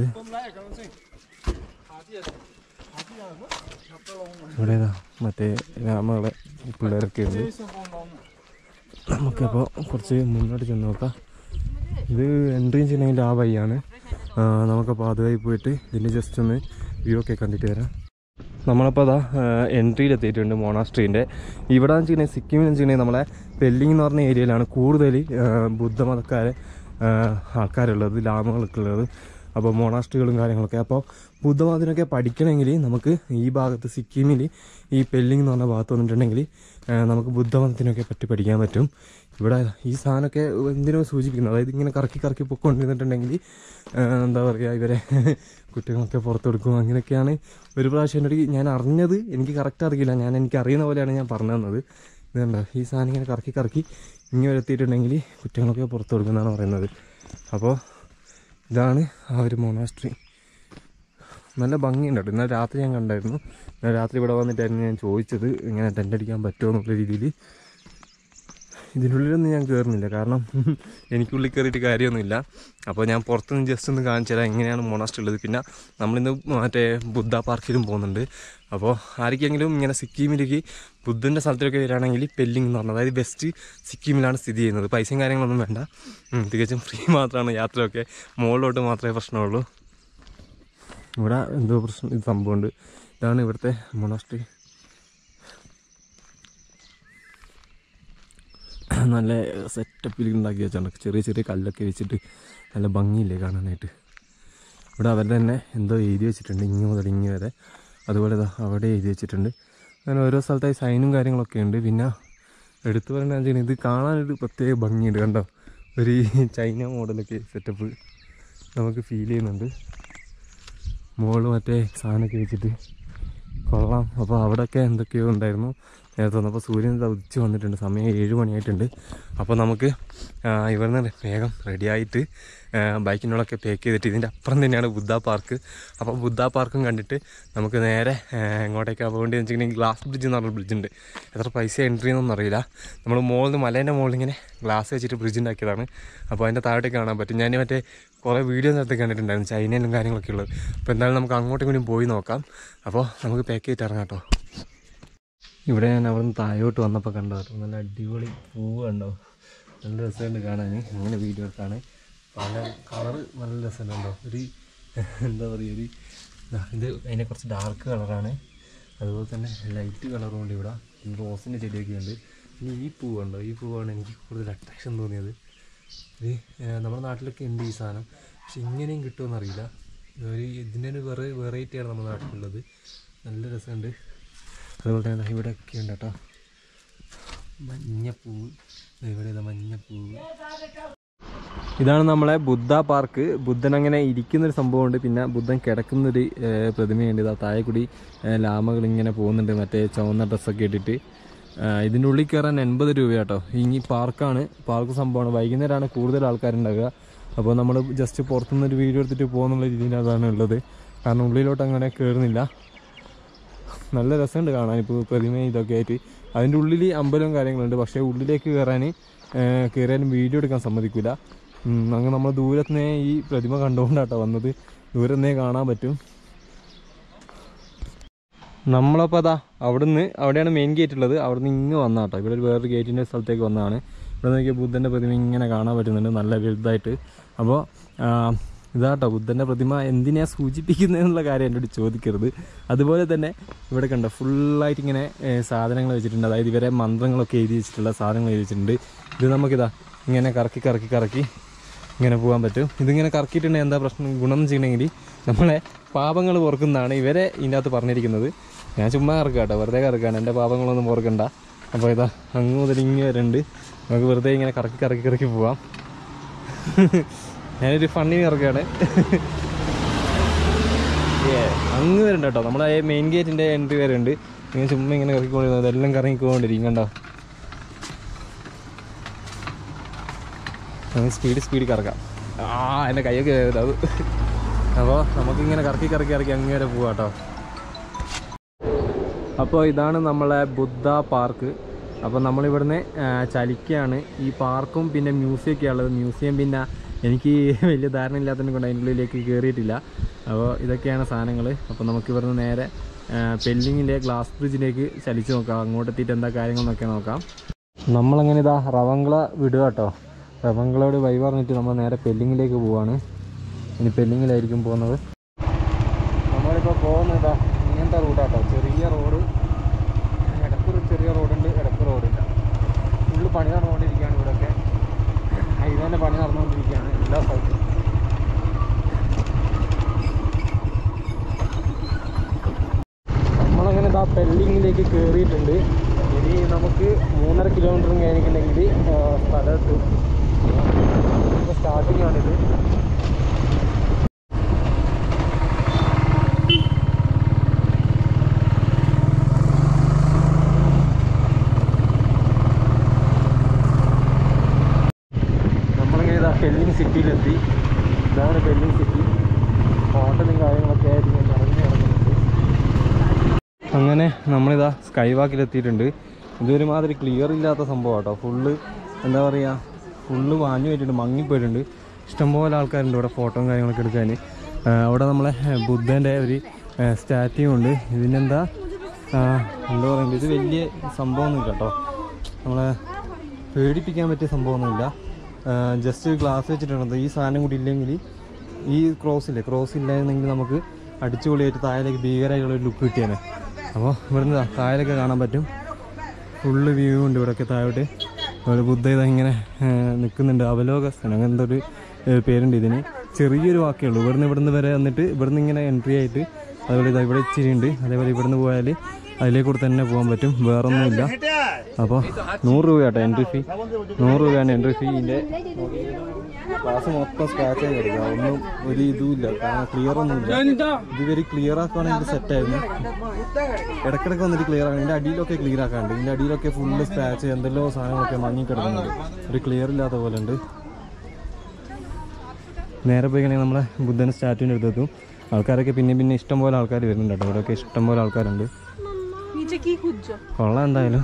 [SPEAKER 1] ഇവിടെ ഇതാ മറ്റേ രാമകളെ പിള്ളേരൊക്കെ ഉണ്ട് നമുക്കപ്പോൾ കുറച്ച് മുന്നോട്ട് ചെന്ന് നോക്കാം ഇത് എൻട്രി ചെയ്യണമെങ്കിൽ ആ വഴിയാണ് ആ, നമുക്കപ്പോൾ അതുവഴി പോയിട്ട് ഇതിൻ്റെ ജസ്റ്റ് ഒന്ന് വ്യൂ ഒക്കെ കണ്ടിട്ട് വരാം നമ്മളപ്പോൾ അതാ എൻട്രിയിൽ എത്തിയിട്ടുണ്ട് മോണാസ്ട്രീൻ്റെ ഇവിടെ എന്ന് വെച്ചിട്ടുണ്ടെങ്കിൽ സിക്കിമിൽ വെച്ചിട്ടുണ്ടെങ്കിൽ നമ്മളെ പെല്ലിങ് എന്ന് പറഞ്ഞ ഏരിയയിലാണ് കൂടുതൽ ആ, ബുദ്ധമതക്കാരെ ആ, ആൾക്കാരുള്ളത് ലാമകളൊക്കെ ഉള്ളത് അപ്പോൾ മോണാസ്ട്രികളും കാര്യങ്ങളൊക്കെ അപ്പോൾ ബുദ്ധമതത്തിനൊക്കെ പഠിക്കണമെങ്കിൽ നമുക്ക് ഈ ഭാഗത്ത് സിക്കിമിൽ ഈ പെല്ലിങ് എന്ന് പറഞ്ഞ ഭാഗത്ത് വന്നിട്ടുണ്ടെങ്കിൽ ആ, നമുക്ക് ബുദ്ധമതത്തിനൊക്കെ പറ്റി പഠിക്കാൻ പറ്റും ഇവിടെ ഈ സാധനമൊക്കെ എന്തിനോ സൂചിപ്പിക്കുന്നത് അതായത് ഇങ്ങനെ കറക്കി കറക്കി പൊക്കൊണ്ടിരുന്നിട്ടുണ്ടെങ്കിൽ ആ, എന്താ പറയുക ഇവരെ കുട്ടികളൊക്കെ പുറത്ത് കൊടുക്കും അങ്ങനെയൊക്കെയാണ് ഒരു പ്രാവശ്യം എൻ്റെ അടുത്ത് ഞാൻ അറിഞ്ഞത് എനിക്ക് കറക്റ്റ് അറിയില്ല ഞാൻ എനിക്ക് അറിയുന്ന പോലെയാണ് ഞാൻ പറഞ്ഞു തന്നത് ഇത് കണ്ടോ ഈ സാധനം ഇങ്ങനെ കറക്കി കറക്കി ഇങ്ങനെ എത്തിയിട്ടുണ്ടെങ്കിൽ കുട്ടികളൊക്കെ പുറത്ത് കൊടുക്കുന്നതാണ് പറയുന്നത് അപ്പോൾ ഇതാണ് ആ ഒരു മൊണാസ്ട്രി നല്ല ഭംഗിയുണ്ട് കേട്ടോ ഇന്നലെ രാത്രി ഞാൻ കണ്ടായിരുന്നു ഇന്നലെ രാത്രി ഇവിടെ വന്നിട്ടായിരുന്നു ഞാൻ ചോദിച്ചത് ഇങ്ങനെ ടെൻ്റ് അടിക്കാൻ പറ്റുമോ എന്നുള്ള രീതിയിൽ ഇതിനുള്ളിലൊന്നും ഞാൻ കയറുന്നില്ല കാരണം എനിക്കുള്ളിൽ കയറിയിട്ട് കാര്യമൊന്നുമില്ല അപ്പോൾ ഞാൻ പുറത്തുനിന്ന് ജസ്റ്റ് ഒന്ന് കാണിച്ചു തരാം എങ്ങനെയാണ് മൊണാസ്ട്രി ഉള്ളത് പിന്നെ നമ്മളിന്ന് മറ്റേ ബുദ്ധ പാർക്കിലും പോകുന്നുണ്ട് അപ്പോൾ ആർക്കെങ്കിലും ഇങ്ങനെ സിക്കിമിലേക്ക് ബുദ്ധൻ്റെ സ്ഥലത്തിലൊക്കെ വരികയാണെങ്കിൽ പെല്ലിംഗ് എന്ന് പറഞ്ഞത് അതായത് വെസ്റ്റ് സിക്കിമിലാണ് സ്ഥിതി ചെയ്യുന്നത് പൈസയും കാര്യങ്ങളൊന്നും വേണ്ട ഉം, തികച്ചും ഫ്രീ മാത്രമാണ് യാത്രയൊക്കെ മുകളിലോട്ട് മാത്രമേ പ്രശ്നമുള്ളൂ ഇവിടെ എന്തോ പ്രശ്നം ഇത് സംഭവമുണ്ട് ഇതാണ് ഇവിടുത്തെ മൊണാസ്ട്രി നല്ല സെറ്റപ്പിൽ ഉണ്ടാക്കി വെച്ചാണ് ചെറിയ ചെറിയ കല്ലൊക്കെ വെച്ചിട്ട് നല്ല ഭംഗിയില്ലേ കാണാനായിട്ട് ഇവിടെ അവരുടെ തന്നെ എന്തോ എഴുതി വെച്ചിട്ടുണ്ട് ഇങ്ങ് മുതൽ ഇങ്ങ് വരെ അതുപോലെ ഇതാ അവിടെ എഴുതി വെച്ചിട്ടുണ്ട് അങ്ങനെ ഓരോ സ്ഥലത്തായി സൈനും കാര്യങ്ങളൊക്കെ ഉണ്ട് പിന്നെ എടുത്തു പറയേണ്ടത് വെച്ചാൽ ഇത് കാണാനൊരു പ്രത്യേക ഭംഗിയുണ്ട് കണ്ടോ ഒരു ചൈന മോഡലൊക്കെ സെറ്റപ്പ് നമുക്ക് ഫീൽ ചെയ്യുന്നുണ്ട് മുകളിൽ മറ്റേ സാധനമൊക്കെ വെച്ചിട്ട് കൊള്ളാം അപ്പോൾ അവിടെയൊക്കെ എന്തൊക്കെയോ ഉണ്ടായിരുന്നു നേരത്തെ വന്നപ്പോൾ സൂര്യൻ ഇതാ ഉദിച്ച് വന്നിട്ടുണ്ട് സമയം ഏഴ് മണിയായിട്ടുണ്ട് അപ്പോൾ നമുക്ക് ആ, ഇവിടുന്ന് വേഗം റെഡിയായിട്ട് ബൈക്കിനോടൊക്കെ പാക്ക് ചെയ്തിട്ട് ഇതിൻ്റെ അപ്പുറം തന്നെയാണ് ബുദ്ധ പാർക്ക് അപ്പോൾ ബുദ്ധ പാർക്കും കണ്ടിട്ട് നമുക്ക് നേരെ ആ, എങ്ങോട്ടേക്കാണ് പോകേണ്ടതെന്ന് വെച്ചിട്ടുണ്ടെങ്കിൽ ഗ്ലാസ് ബ്രിഡ്ജ് എന്ന് പറഞ്ഞ ബ്രിഡ്ജ് ഉണ്ട് എത്ര പൈസ എൻട്രി എന്നൊന്നും അറിയില്ല നമ്മൾ മുകളിൽ നിന്ന് മലേൻ്റെ മുകളിൽ ഇങ്ങനെ ഗ്ലാസ് വെച്ചിട്ട് ബ്രിഡ്ജ് ഉണ്ടാക്കിയതാണ് അപ്പോൾ അതിൻ്റെ താഴോട്ടേക്ക് കാണാൻ പറ്റും ഞാൻ മറ്റേ കുറേ വീഡിയോ നേരത്തെ കണ്ടിട്ടുണ്ടായിരുന്നു ചൈനയിലും കാര്യങ്ങളൊക്കെ ഉള്ളത് അപ്പോൾ എന്തായാലും നമുക്ക് അങ്ങോട്ടും കൂടി പോയി നോക്കാം അപ്പോൾ നമുക്ക് പാക്ക് ചെയ്തിട്ട് ഇറങ്ങാം കേട്ടോ ഇവിടെ ഞാൻ അവിടെ നിന്ന് താഴോട്ട് വന്നപ്പോൾ കണ്ടോ കേട്ടോ നല്ല അടിപൊളി പൂവ് കണ്ടോ നല്ല രസമുണ്ട് കാണാൻ അങ്ങനെ വീഡിയോ എടുത്താണ് പല കളറ് നല്ല രസമുണ്ടോ ഒരു എന്താ പറയുക ഒരു ദാ ഇത് അതിനെ കുറച്ച് ഡാർക്ക് കളറാണ് അതുപോലെ തന്നെ ലൈറ്റ് കളറും ഉണ്ട് ഇവിടെ പിന്നെ റോസിൻ്റെ ചെടിയൊക്കെ ഉണ്ട് പിന്നെ ഈ പൂവുണ്ടോ ഈ പൂവാണ് എനിക്ക് കൂടുതൽ അട്രാക്ഷൻ തോന്നിയത് ഇത് ഏഹ്, നമ്മുടെ നാട്ടിലൊക്കെ ഉണ്ട് ഈ സാധനം പക്ഷെ ഇങ്ങനെയും കിട്ടുമെന്നറിയില്ല ഒരു ഇതിൻ്റെ ഒരു വെറൈ വെറൈറ്റിയാണ് നമ്മുടെ നാട്ടിലുള്ളത് നല്ല രസമുണ്ട് അതുപോലെ തന്നെ ദാ ഇവിടെയൊക്കെ ഉണ്ട് കേട്ടോ മഞ്ഞപ്പൂവ് ദാ ഇവിടെ ഇതാ മഞ്ഞപ്പൂവ് ഇതാണ് നമ്മളെ ബുദ്ധ പാർക്ക് ബുദ്ധൻ അങ്ങനെ ഇരിക്കുന്നൊരു സംഭവമുണ്ട് പിന്നെ ബുദ്ധൻ കിടക്കുന്നൊരു ഏഹ്, പ്രതിമയുണ്ട് ഇതാ താഴെ കൂടി ഏഹ്, ലാമകൾ ഇങ്ങനെ പോകുന്നുണ്ട് മറ്റേ ചുവന്ന ഡ്രസ്സൊക്കെ ഇട്ടിട്ട് ഏഹ്, ഇതിൻ്റെ ഉള്ളിൽ കയറാൻ എൺപത് രൂപയാട്ടോ ഈ പാർക്കാണ് പാർക്ക് സംഭവമാണ് വൈകുന്നേരമാണ് കൂടുതൽ ആൾക്കാരുണ്ടാകുക അപ്പോൾ നമ്മൾ ജസ്റ്റ് പുറത്തുനിന്ന് ഒരു വീഡിയോ എടുത്തിട്ട് പോകുന്നുള്ള രീതിയിൽ അതാണ് ഉള്ളത് കാരണം ഉള്ളിലോട്ട് അങ്ങനെ കയറുന്നില്ല നല്ല രസമുണ്ട് കാണാൻ ഇപ്പോൾ പ്രതിമ ഇതൊക്കെ ആയിട്ട് അതിൻ്റെ ഉള്ളിൽ അമ്പലവും കാര്യങ്ങളുണ്ട് പക്ഷേ ഉള്ളിലേക്ക് കയറാൻ കയറിയാലും വീഡിയോ എടുക്കാൻ സമ്മതിക്കില്ല അങ്ങനെ നമ്മൾ ദൂരത്തുനിന്നേ ഈ പ്രതിമ കണ്ടുകൊണ്ടാട്ടോ വന്നത് ദൂരത്തുനിന്നേ കാണാൻ പറ്റും നമ്മളപ്പോൾ അതാ അവിടുന്ന് അവിടെയാണ് മെയിൻ ഗേറ്റ് ഉള്ളത് അവിടുന്ന് ഇങ്ങ് വന്നാട്ടോ ഇവിടെ ഒരു വേറൊരു ഗേറ്റിൻ്റെ സ്ഥലത്തേക്ക് വന്നതാണ് ഇവിടെ നോക്കിയാൽ ബുദ്ധൻ്റെ പ്രതിമ ഇങ്ങനെ കാണാൻ പറ്റുന്നുണ്ട് നല്ല വലുതായിട്ട് അപ്പോൾ ഇതാട്ടോ ബുദ്ധൻ്റെ പ്രതിമ എന്തിനാ സൂചിപ്പിക്കുന്നതെന്നുള്ള കാര്യം എന്നോട് ചോദിക്കരുത് അതുപോലെ തന്നെ ഇവിടെ കണ്ടോ ഫുള്ളായിട്ട് ഇങ്ങനെ ഏഹ്, സാധനങ്ങൾ വെച്ചിട്ടുണ്ട് അതായത് ഇവരെ മന്ത്രങ്ങളൊക്കെ എഴുതി വെച്ചിട്ടുള്ള സാധനങ്ങൾ എഴുതി വെച്ചിട്ടുണ്ട് ഇത് നമുക്കിതാ ഇങ്ങനെ കറക്കി കറക്കി കറക്കി ഇങ്ങനെ പോകാൻ പറ്റും ഇതിങ്ങനെ കറക്കിയിട്ടുണ്ടെങ്കിൽ എന്താ പ്രശ്നം ഗുണം എന്ന് ചെയ്യണമെങ്കിൽ നമ്മളെ പാപങ്ങൾ ഓർക്കുന്നതാണ് ഇവരെ ഇതിൻ്റെ അകത്ത് പറഞ്ഞിരിക്കുന്നത് ഞാൻ ചുമ്മാ കറക്കുക കേട്ടോ വെറുതെ കറക്കുകയാണ് എൻ്റെ പാപങ്ങളൊന്നും ഓർക്കണ്ട അപ്പോൾ ഇതാ അങ്ങ് മുതൽ ഇങ്ങ് വരെ ഉണ്ട് നമുക്ക് വെറുതെ ഇങ്ങനെ കറക്കി കറക്കി കറക്കി പോവാം ഞാനൊരു ഫണ്ണിന് ഇറക്കുകയാണ് അങ്ങ് വരുന്നുണ്ട് കേട്ടോ നമ്മളെ മെയിൻ ഗേറ്റിൻ്റെ എൻട്രി വരെ ഉണ്ട് ഇങ്ങനെ ചുമ്മാ ഇങ്ങനെ കറക്കിക്കൊണ്ടിരുന്നത് ഇതെല്ലാം കറങ്ങിക്കൊണ്ടിരിക്കും കണ്ടോ നമുക്ക് സ്പീഡ് സ്പീഡ് കറക്കാം ആ എൻ്റെ കൈയൊക്കെ വേദന അത് അപ്പോൾ നമുക്കിങ്ങനെ കറക്കി കറക്കി കറക്കി അങ്ങനെ പോവാം കേട്ടോ അപ്പോൾ ഇതാണ് നമ്മളെ ബുദ്ധ പാർക്ക് അപ്പോൾ നമ്മളിവിടുന്ന് ആ, ചലിക്കുകയാണ് ഈ പാർക്കും പിന്നെ മ്യൂസിയമൊക്കെ ഉള്ളത് മ്യൂസിയം പിന്നെ എനിക്ക് വലിയ ധാരണ ഇല്ലാത്തതിനെ കൊണ്ട് അതിൻ്റെ ഉള്ളിലേക്ക് കയറിയിട്ടില്ല അപ്പോൾ ഇതൊക്കെയാണ് സാധനങ്ങൾ അപ്പോൾ നമുക്ക് ഇവിടുന്ന് നേരെ പെല്ലിങ്ങിൻ്റെ ഗ്ലാസ് ബ്രിഡ്ജിലേക്ക് ചലിച്ച് നോക്കാം അങ്ങോട്ട് എത്തിയിട്ട് എന്താ കാര്യങ്ങൾ നോക്കിയാൽ നോക്കാം നമ്മളങ്ങനെ ഇതാ റവങ്കള വിടുക കേട്ടോ റവങ്കളോട് വഴി പറഞ്ഞിട്ട് നമ്മൾ നേരെ പെല്ലിങ്ങിലേക്ക് പോവാണ് ഇനി പെല്ലിങ്ങിലായിരിക്കും പോകുന്നത് നമ്മളിപ്പോൾ പോകുന്നതാ ഇങ്ങനത്തെ റൂട്ടാട്ടോ ചെറിയ റോഡ് ഇടക്കൊരു ചെറിയ റോഡുണ്ട് ഇടക്ക് റോഡില്ല ഫുള്ള് പണി നടന്നുകൊണ്ടിരിക്കുകയാണ് ഇവിടെയൊക്കെ ഹൈവേൻ്റെ പണി നടന്നുകൊണ്ടിരിക്കുകയാണ് എല്ലാ സ്ഥലത്തും നമ്മളങ്ങനെ ഇതാ പെല്ലിങ്ങിലേക്ക് കയറിയിട്ടുണ്ട് ഇനി നമുക്ക് മൂന്നര കിലോമീറ്ററും കഴിഞ്ഞിട്ടുണ്ടെങ്കിൽ സ്ഥലത്ത് സ്റ്റാർട്ടിംഗ് ആണിത് നമ്മളിങ്ങനെ ഇതാ പെല്ലിങ് സിറ്റിയിലെത്തി ഇതാണ് പെല്ലിങ് സിറ്റി ഹോട്ടലും കാര്യങ്ങളൊക്കെ ആയിട്ട് ഇങ്ങനെ നിറഞ്ഞു കിടക്കുന്നുണ്ട് അങ്ങനെ നമ്മളിതാ സ്കൈ വാക്കിലെത്തിയിട്ടുണ്ട് ഇതൊരുമാതിരി ക്ലിയർ ഇല്ലാത്ത സംഭവം കേട്ടോ ഫുള്ള് എന്താ പറയുക ഫുള്ള് വാഞ്ഞു പോയിട്ടുണ്ട് മങ്ങിപ്പോയിട്ടുണ്ട് ഇഷ്ടംപോലെ ആൾക്കാരുണ്ട് ഇവിടെ ഫോട്ടോയും കാര്യങ്ങളൊക്കെ എടുക്കാൻ ആ, അവിടെ നമ്മളെ ബുദ്ധൻ്റെ ഒരു സ്റ്റാറ്റ്യൂ ഉണ്ട് ഇതിനെന്താ ആ, എന്താ പറയുക ഇത് വലിയ സംഭവമൊന്നുമില്ല കേട്ടോ നമ്മളെ പേടിപ്പിക്കാൻ പറ്റിയ സംഭവമൊന്നുമില്ല ജസ്റ്റ് ഗ്ലാസ് വെച്ചിട്ടുണ്ട് ഈ സാധനം കൂടി ഇല്ലെങ്കിൽ ഈ ക്രോസ് ഇല്ലേ ക്രോസ് ഇല്ലായിരുന്നെങ്കിൽ നമുക്ക് അടിച്ചുപൊളിയായിട്ട് താഴേക്ക് ഭീകരമായിട്ടുള്ള ഒരു ലുക്ക് കിട്ടിയാണ് അപ്പോൾ ഇവിടുന്ന് ദാ താഴേക്ക് കാണാൻ പറ്റും ഫുള്ള് വ്യൂ ഉണ്ട് ഇവിടെയൊക്കെ താഴോട്ട് ഒരു ബുദ്ധ ഇതാ ഇങ്ങനെ നിൽക്കുന്നുണ്ട് അവലോകസ്ഥൻ അങ്ങനത്തെ ഒരു ഏഹ്, പേരുണ്ട് ഇതിന് ചെറിയൊരു വാക്കേ ഉള്ളൂ ഇവിടുന്ന് ഇവിടുന്ന് വരെ വന്നിട്ട് ഇവിടുന്ന് ഇങ്ങനെ എൻട്രി ആയിട്ട് അതുപോലെ ഇതാ ഇവിടെ ഇച്ചിരി ഉണ്ട് അതേപോലെ ഇവിടുന്ന് പോയാൽ അതിലേക്കൂടെ തന്നെ പോകാൻ പറ്റും വേറൊന്നുമില്ല അപ്പോൾ നൂറ് രൂപ കേട്ടോ എൻട്രി ഫീ നൂറ് രൂപയാണ് എൻട്രി ഫീ ഇതിൻ്റെ ക്ലാസ് മൊത്തം സ്ക്രാച്ച് ആയി കിടക്കുക ഒന്നും ഒരു ഇതുമില്ല കാരണം ക്ലിയർ ഒന്നുമില്ല ഇതുവരെ ക്ലിയർ ആക്കുവാണെങ്കിൽ സെറ്റായിരുന്നു ഇടയ്ക്കിടയ്ക്ക് വന്നിട്ട് ക്ലിയർ ആക്കണം ഇതിൻ്റെ അടിയിലൊക്കെ ക്ലിയർ ആക്കാണ്ട് ഇതിൻ്റെ അടിയിലൊക്കെ ഫുള്ള് സ്ക്രാച്ച് എന്തെല്ലോ സാധനങ്ങളൊക്കെ മങ്ങി കിടക്കുന്നുണ്ട് ഒരു ക്ലിയർ ഇല്ലാത്ത പോലെ ഉണ്ട് നേരെ പോയി കഴിഞ്ഞാൽ നമ്മളെ ബുദ്ധൻ സ്റ്റാറ്റുവിൻ്റെ അടുത്തെത്തും ആൾക്കാരൊക്കെ പിന്നെ പിന്നെ ഇഷ്ടം പോലെ ആൾക്കാർ വരുന്നുണ്ട് കേട്ടോ ഇവിടെയൊക്കെ ഇഷ്ടം പോലെ ആൾക്കാരുണ്ട് കൊള്ളാം എന്തായാലും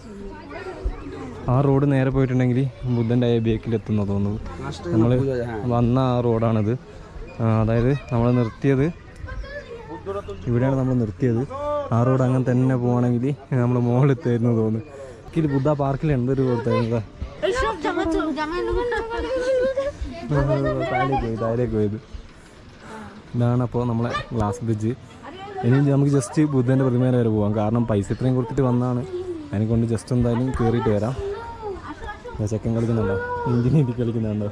[SPEAKER 1] ആ റോഡ് നേരെ പോയിട്ടുണ്ടെങ്കിൽ ബുദ്ധൻ്റെ ബേക്കിൽ എത്തുന്ന തോന്നുന്നു നമ്മൾ വന്ന ആ റോഡാണിത് ആ, അതായത് നമ്മൾ നിർത്തിയത് ഇവിടെയാണ് നമ്മൾ നിർത്തിയത് ആ റോഡ് അങ്ങനെ തന്നെ പോവാണെങ്കിൽ നമ്മൾ മുകളിലെത്തായിരുന്നു തോന്നുന്നു ഇതിൽ ബുദ്ധ പാർക്കിൽ എന്തൊരു കൊടുത്തായിരുന്നു താഴേക്ക് പോയി താഴേക്ക് പോയത് ഇതാണ് അപ്പോൾ നമ്മളെ ഗ്ലാസ് ബ്രിഡ്ജ് ഇനി നമുക്ക് ജസ്റ്റ് ബുദ്ധൻ്റെ പ്രതിമേനെ വരെ പോകാം കാരണം പൈസ ഇത്രയും കൊടുത്തിട്ട് വന്നതാണ് അതിനെ കൊണ്ട് ജസ്റ്റ് എന്തായാലും കയറിയിട്ട് വരാം ദാ ചെക്കൻ കളിക്കുന്നുണ്ടോ ഇന്ത്യൻ ഇന്ത്യ കളിക്കുന്നുണ്ടോ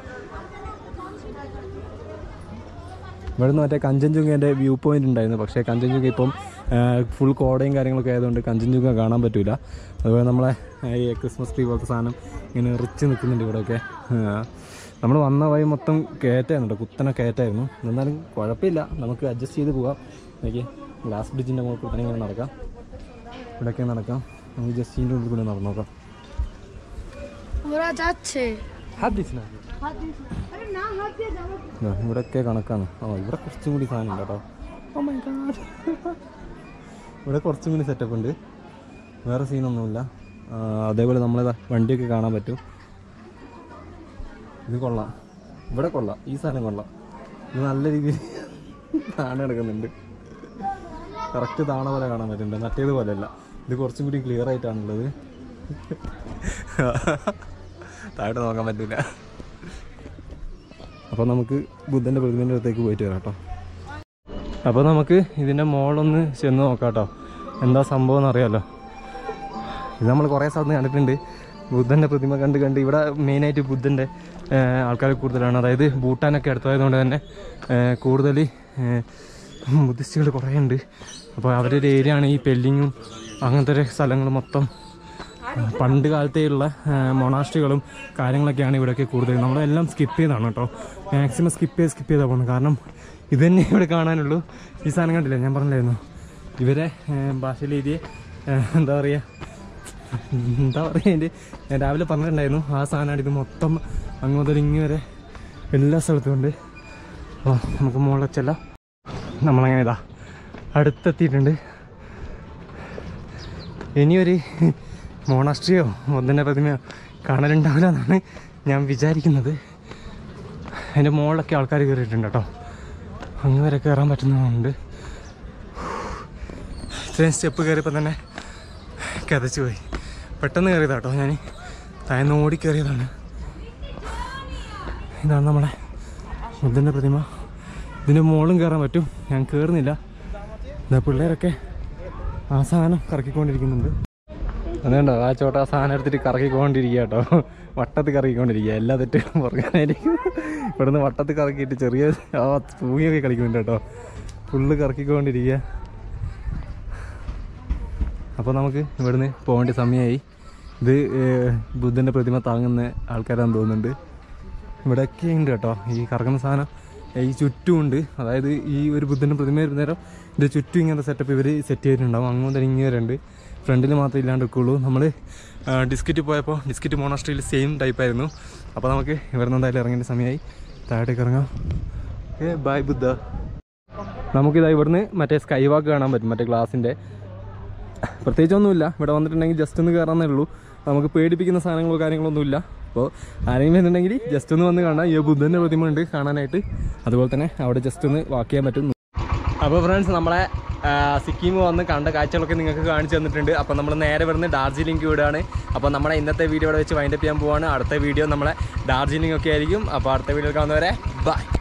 [SPEAKER 1] ഇവിടുന്ന് മറ്റേ കഞ്ചൻജുങ്കേൻ്റെ വ്യൂ പോയിന്റ് ഉണ്ടായിരുന്നു പക്ഷേ കഞ്ചൻജുങ്ക ഇപ്പം ഫുൾ കോടയും കാര്യങ്ങളൊക്കെ ആയതുകൊണ്ട് കഞ്ചൻജുങ്ക കാണാൻ പറ്റില്ല അതുപോലെ നമ്മളെ ആ, ഈ ക്രിസ്മസ് ട്രീ പോലത്തെ സാധനം ഇങ്ങനെ റിച്ച് നിൽക്കുന്നുണ്ട് ഇവിടെയൊക്കെ നമ്മൾ വന്ന വഴി മൊത്തം കയറ്റായിരുന്നു കേട്ടോ കുത്തനെ കയറ്റായിരുന്നു എന്നാലും കുഴപ്പമില്ല നമുക്ക് അഡ്ജസ്റ്റ് ചെയ്ത് പോകാം എനിക്ക് ഗ്ലാസ് ബ്രിഡ്ജിൻ്റെ മുകളിൽ കൂടെ ഇങ്ങനെ നടക്കാം ഇവിടെയൊക്കെ നടക്കാം നമുക്ക് ജസ്റ്റ് ഇതിൻ്റെ ഉള്ളിൽ കൂടെ നടന്നു നോക്കാം
[SPEAKER 2] ওরা যাচ্ছে
[SPEAKER 1] ദാ ഇവിടെയൊക്കെ കണക്കാണ് ആ ഇവിടെ കുറച്ചും കൂടി സാധനം ഉണ്ട് കേട്ടോ ഓ മൈ ഗാഡ് ഇവിടെ കുറച്ചും കൂടി സെറ്റപ്പ് ഉണ്ട് വേറെ സീനൊന്നുമില്ല ആ, അതേപോലെ നമ്മളെ ദാ വണ്ടിയൊക്കെ കാണാൻ പറ്റും ഇത് കൊള്ളാം ഇവിടെ കൊള്ളാം ഈ സാധനം കൊള്ളാം ഇത് നല്ല രീതിയിൽ താണ കിടക്കുന്നുണ്ട് കറക്റ്റ് താണ പോലെ കാണാൻ പറ്റുന്നുണ്ട് മറ്റേത് പോലെയല്ല ഇത് കുറച്ചും കൂടി ക്ലിയർ ആയിട്ടാണുള്ളത് താഴോട്ട് നോക്കാൻ പറ്റില്ല അപ്പോൾ നമുക്ക് ബുദ്ധൻ്റെ പ്രതിമേൻ്റെ അടുത്തേക്ക് പോയിട്ട് വരാം കേട്ടോ അപ്പോൾ നമുക്ക് ഇതിൻ്റെ മോളൊന്ന് ചെന്ന് നോക്കാം കേട്ടോ എന്താ സംഭവം എന്നറിയാമല്ലോ ഇത് നമ്മൾ കുറേ സ്ഥലത്ത് കണ്ടിട്ടുണ്ട് ബുദ്ധൻ്റെ പ്രതിമ കണ്ട് കണ്ട് ഇവിടെ മെയിനായിട്ട് ബുദ്ധൻ്റെ ആൾക്കാർ കൂടുതലാണ് അതായത് ഭൂട്ടാനൊക്കെ അടുത്തതായതുകൊണ്ട് തന്നെ കൂടുതൽ ബുദ്ധിസ്റ്റുകൾ കുറേ ഉണ്ട് അപ്പോൾ അവരുടെ ഒരു ഏരിയ ആണ് ഈ പെല്ലിങ്ങും അങ്ങനത്തെ ഒരു സ്ഥലങ്ങൾ മൊത്തം പണ്ട് കാലത്തെയുള്ള മൊണാസ്ട്രികളും കാര്യങ്ങളൊക്കെയാണ് ഇവിടെയൊക്കെ കൂടുതൽ നമ്മളെല്ലാം സ്കിപ്പ് ചെയ്താണ് കേട്ടോ മാക്സിമം സ്കിപ്പ് ചെയ്ത് സ്കിപ്പ് ചെയ്താൽ പോകുന്നത് കാരണം ഇത് തന്നെ ഇവിടെ കാണാനുള്ളൂ ഈ സാധനം കണ്ടില്ലേ ഞാൻ പറഞ്ഞില്ലായിരുന്നു ഇവരെ ഏഹ്, ഭാഷയിൽ എഴുതിയ ഏഹ്, എന്താ പറയുക എന്താ പറയുക എൻ്റെ ഞാൻ രാവിലെ പറഞ്ഞിട്ടുണ്ടായിരുന്നു ആ സാധനമാണ് ഇത് മൊത്തം അങ്ങ് മുതൽ ഇങ്ങ് വരെ എല്ലാ സ്ഥലത്തും ഉണ്ട് അപ്പോൾ നമുക്ക് മുകളിൽ ചെല്ലാം നമ്മളങ്ങനെ ഇതാ അടുത്തെത്തിയിട്ടുണ്ട് ഇനിയൊരു മോണാസ്ട്രിയോ ഒന്നിൻ്റെ പ്രതിമയോ കാണലുണ്ടാവില്ല എന്നാണ് ഞാൻ വിചാരിക്കുന്നത് അതിൻ്റെ മുകളിലൊക്കെ ആൾക്കാർ കയറിയിട്ടുണ്ട് കേട്ടോ അങ്ങ് വരെ കയറാൻ പറ്റുന്നതുണ്ട് ഇത്രയും സ്റ്റെപ്പ് കയറിയപ്പോൾ തന്നെ കിതച്ചു പോയി പെട്ടെന്ന് കയറിയതാ കേട്ടോ ഞാൻ താഴ്ന്ന് ഓടി കയറിയതാണ് ഇതാണ് നമ്മളെ ബുദ്ധൻ്റെ പ്രതിമ ഇതിൻ്റെ മുകളിലും കയറാൻ പറ്റും ഞാൻ കയറുന്നില്ല ഇതാ പിള്ളേരൊക്കെ ആ സാധനം കറക്കിക്കൊണ്ടിരിക്കുന്നുണ്ട് അതുകൊണ്ടോ ആ ചോട്ട ആ സാധനം എടുത്തിട്ട് കറക്കിക്കൊണ്ടിരിക്കുക കേട്ടോ വട്ടത്ത് കറക്കിക്കൊണ്ടിരിക്കുക എല്ലാ തെറ്റും പറയാനായിരിക്കും ഇവിടുന്ന് വട്ടത്ത് കറക്കിയിട്ട് ചെറിയ ആ തൂങ്ങിയൊക്കെ കളിക്കുന്നുണ്ട് കേട്ടോ ഫുള്ള് കറക്കിക്കൊണ്ടിരിക്കുക അപ്പോൾ നമുക്ക് ഇവിടുന്ന് പോകേണ്ട സമയമായി ഇത് ഏഹ്, ബുദ്ധൻ്റെ പ്രതിമ താങ്ങുന്ന ആൾക്കാരാന്ന് തോന്നുന്നുണ്ട് ഇവിടെയൊക്കെ ഉണ്ട് കേട്ടോ ഈ കറങ്ങുന്ന സാധനം ഈ ചുറ്റും ഉണ്ട് അതായത് ഈ ഒരു ബുദ്ധൻ്റെ പ്രതിമ വരുന്നേരം ഇത് ചുറ്റും ഇങ്ങനത്തെ സെറ്റപ്പ് ഇവർ സെറ്റ് ചെയ്തിട്ടുണ്ടാവും അങ്ങോട്ട് ഇങ്ങനെ ഫ്രണ്ടിൽ മാത്രമേ ഇല്ലാണ്ട് നിൽക്കുള്ളൂ നമ്മൾ ഡിസ്കിറ്റ് പോയപ്പോൾ ഡിസ്കിറ്റ് മോണാസ്ട്രിയിൽ സെയിം ടൈപ്പായിരുന്നു അപ്പോൾ നമുക്ക് ഇവിടുന്ന് എന്തായാലും ഇറങ്ങേണ്ട സമയമായി താഴേക്ക് ഇറങ്ങാം ഏ ബൈ ബുദ്ധ നമുക്കിതാ ഇവിടുന്ന് മറ്റേ സ്കൈ വാക്ക് കാണാൻ പറ്റും മറ്റേ ഗ്ലാസിൻ്റെ പ്രത്യേകിച്ചൊന്നുമില്ല ഇവിടെ വന്നിട്ടുണ്ടെങ്കിൽ ജസ്റ്റ് ഒന്ന് കയറാന്നേ ഉള്ളൂ നമുക്ക് പേടിപ്പിക്കുന്ന സാധനങ്ങളോ കാര്യങ്ങളൊന്നും ഇല്ല അപ്പോൾ ആരെങ്കിലും വരുന്നുണ്ടെങ്കിൽ ജസ്റ്റ് ഒന്ന് വന്ന് കാണാം ഈ ബുദ്ധൻ്റെ പ്രതിമ ഉണ്ട് കാണാനായിട്ട് അതുപോലെ തന്നെ അവിടെ ജസ്റ്റ് ഒന്ന് വാക്ക് ചെയ്യാൻ പറ്റും അപ്പോൾ ഫ്രണ്ട്സ് നമ്മളെ ആ, സിക്കിം വന്ന് കണ്ട കാഴ്ചകളൊക്കെ നിങ്ങൾക്ക് കാണിച്ചു തന്നിട്ടുണ്ട് അപ്പോൾ നമ്മൾ നേരെ വരുന്ന ഡാർജിലിംഗ് വിടുകയാണ് അപ്പോൾ നമ്മുടെ ഇന്നത്തെ വീഡിയോ ഇവിടെ വെച്ച് വൈൻഡപ്പ് ചെയ്യാൻ പോവാണ് അടുത്ത വീഡിയോ നമ്മളെ ഡാർജിലിംഗ് ഒക്കെ ആയിരിക്കും അപ്പോൾ അടുത്ത വീഡിയോ കാണുന്നവരെ ബൈ